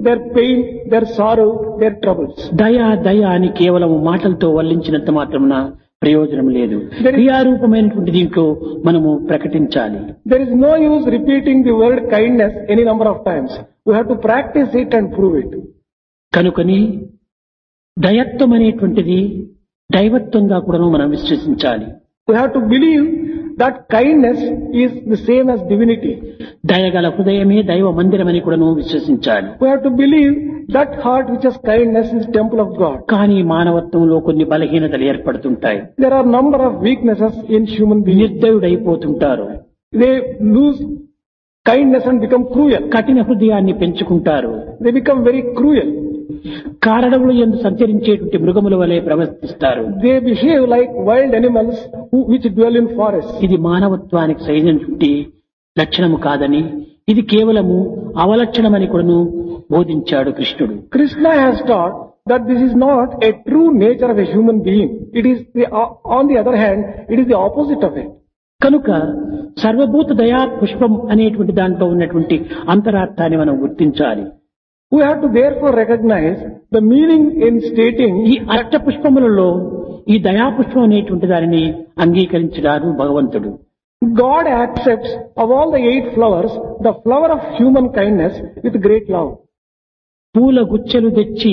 their pain, their sorrow, their troubles. దయ దయ అని కేవలం మాటలతో వల్లించినంత మాత్రమున ప్రయోజనం లేదు There is- క్రియారూపమైనటువంటి దీంట్లో మనము ప్రకటించాలి There is no use repeating the word kindness any number of times. We have to practice it and prove it. కనుకని దయత్వం అనేటువంటిది దైవత్వంగా కూడా మనం విశ్వసించాలి We have to believe that kindness is the same as divinity. దయగల హృదయమే దైవ మందిరమని కూడాను విశ్వసించాలి We have to believe that heart which has kindness is temple of God. కానీ మానవత్వంలో కొన్ని బలహీనతలు ఏర్పడుతుంటాయి There are number of weaknesses in human beings. నిర్దయుడైపోతుంటారు They lose kindness and become cruel. కఠిన హృదయాన్ని పెంచుకుంటారు They become very cruel. కారణములు ఎందు సంచరించేటువంటి మృగముల వలె ప్రవర్తిస్తారు They behave like wild animals who, which dwell in forests. ఇది మానవత్వానికి సరైనటువంటి లక్షణము కాదని ఇది కేవలము అవలక్షణమని కూడాను బోధించాడు కృష్ణుడు Krishna has taught that this is not a true nature of a human being. It is the, on the other hand, it is the opposite of it. కనుక సర్వభూత దయా పుష్పం అనేటువంటి దాంట్లో ఉన్నటువంటి అంతరార్థాన్ని మనం గుర్తించాలి We have to therefore recognize the meaning in stating ఈ అష్ట పుష్పములలో ఈ దయాపుష్పం అనేటువంటి దానిని అంగీకరించినారు భగవంతుడు God accepts of all the eight flowers the flower of human kindness with great love. పూల గుచ్చెలు తెచ్చి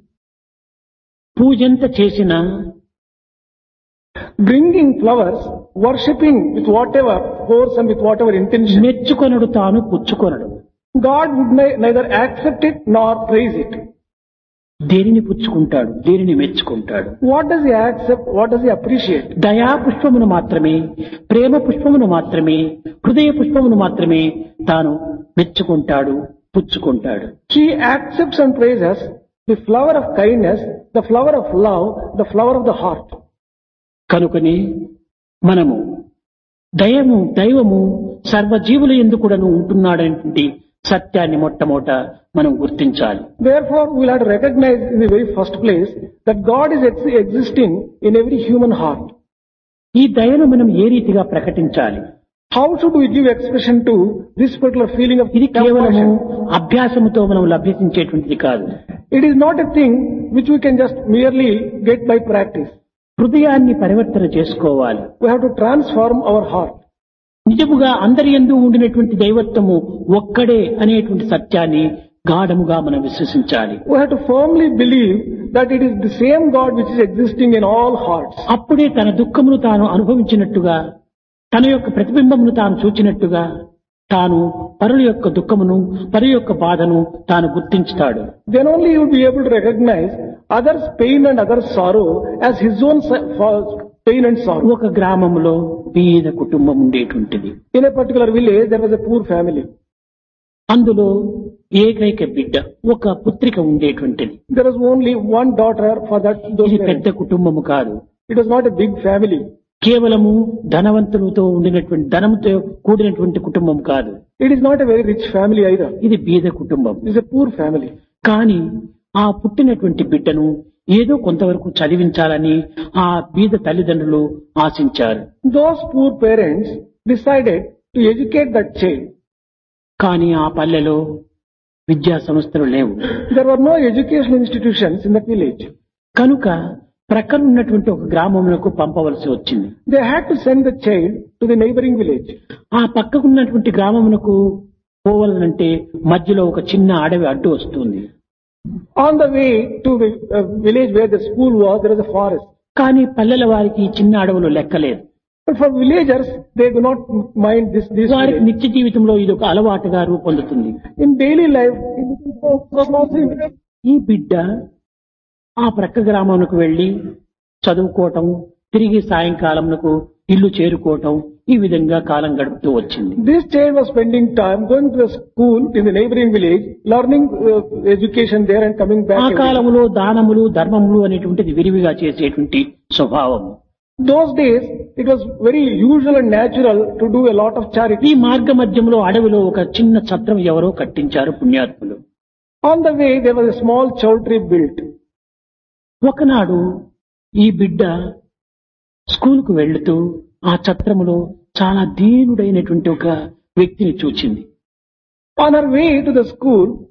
పూజంత చేసిన Bringing flowers, worshipping with whatever force and with whatever intention. మెచ్చుకొనడు తాను పుచ్చుకొనడు God would ni- neither accept it nor praise it. దేనిని పుచ్చుకుంటాడు దేనిని మెచ్చుకుంటాడు What does he accept? What does he appreciate? దయా పుష్పమును మాత్రమే ప్రేమ పుష్పమును మాత్రమే హృదయ పుష్పమును మాత్రమే తాను మెచ్చుకుంటాడు పుచ్చుకుంటాడు He accepts and praises the flower of kindness, the flower of love, the flower of the heart. కనుకని మనము దయము దైవము సర్వజీవుల ఎందు కూడాను ఉంటున్నాడనేటువంటి సత్యాన్ని మొట్టమొదట మనం గుర్తించాలి Therefore, we will have to recognize in the very first place that God is ex- existing in every human heart. ఈ దయను మనం ఏ రీతిగా ప్రకటించాలి How should we give expression to this particular feeling of ఇది కేవలము compassion? అభ్యాసముతో మనం లభ్యసించేటువంటిది కాదు It is not a thing which we can just merely get by practice. హృదయాన్ని పరివర్తన చేసుకోవాలి We have to transform our heart. నిజముగా అందరి ఎందు ఉండినటువంటి దైవత్వము ఒక్కడే అనేటువంటి సత్యాన్ని గాఢముగా మనం విశ్వసించాలి We have to firmly believe that it is the same God which is existing in all hearts. అప్పుడే తన దుఃఖమును తాను అనుభవించినట్టుగా తన యొక్క ప్రతిబింబమును తాను చూచినట్టుగా తాను పరుల యొక్క దుఃఖమును పరుల యొక్క బాధను తాను గుర్తించుతాడు Then only you will be able to recognize others' pain and others' sorrow as his own sa- fa- pain and sorrow. ఒక గ్రామంలో బీద కుటుంబం ఉండేటువంటిది In a particular village, there was a poor family. అందులో ఏకైక బిడ్డ ఒక పుత్రిక ఉండేటువంటిది There was only one daughter for that those ఇది parents. పెద్ద కుటుంబము కాదు It was not a big family. కేవలము ధనవంతులతో ఉండినటువంటి ధనంతో కూడినటువంటి కుటుంబం కాదు It is not a very rich family either. ఇది బీద కుటుంబం It is a poor family. కానీ ఆ పుట్టినటువంటి బిడ్డను ఏదో కొంతవరకు చదివించాలని ఆ బీద తల్లిదండ్రులు ఆశించారు Those poor parents decided to educate that child. కానీ ఆ పల్లెలో విద్యా సంస్థలు లేవు There were no educational institutions in that village. కనుక ప్రక్కన ఉన్నటువంటి ఒక గ్రామములకు పంపవలసి వచ్చింది They had to send the child to the neighboring village. ఆ పక్కకున్నటువంటి గ్రామమునకు పోవాలంటే మధ్యలో ఒక చిన్న అడవి అడ్డు వస్తుంది On the way to the uh, village where the school was, there was a forest. కానీ పల్లెల వారికి ఈ చిన్న అడవులు లెక్కలేదు But for villagers, they do not mind this. this వారికి village. నిత్య జీవితంలో ఇది ఒక అలవాటుగా రూపొందుతుంది In daily life, it becomes also a- ఈ బిడ్డ ఆ ప్రక్క గ్రామానికి వెళ్లి చదువుకోవటం తిరిగి సాయంకాలంకు ఇల్లు చేరుకోవటం ఈ విధంగా కాలం గడుపుతూ వచ్చింది this child was spending time going to the school in the neighboring village, learning uh, education there and coming back. ఆ every day. కాలంలో దానములు ధర్మములు అనేటువంటిది విరివిగా చేసేటువంటి స్వభావం Those days, it was very usual and natural to do a lot of charity. ఈ మార్గ మధ్యంలో అడవిలో ఒక చిన్న ఛత్రం ఎవరో కట్టించారు పుణ్యాత్ములు On the way, there was a small chowtry built. ఒకనాడు ఈ బిడ్డ స్కూలుకు వెళ్తూ ఆ ఛత్రములో చాలా దీనుడైనటువంటి ఒక వ్యక్తిని చూచింది On her way to the school,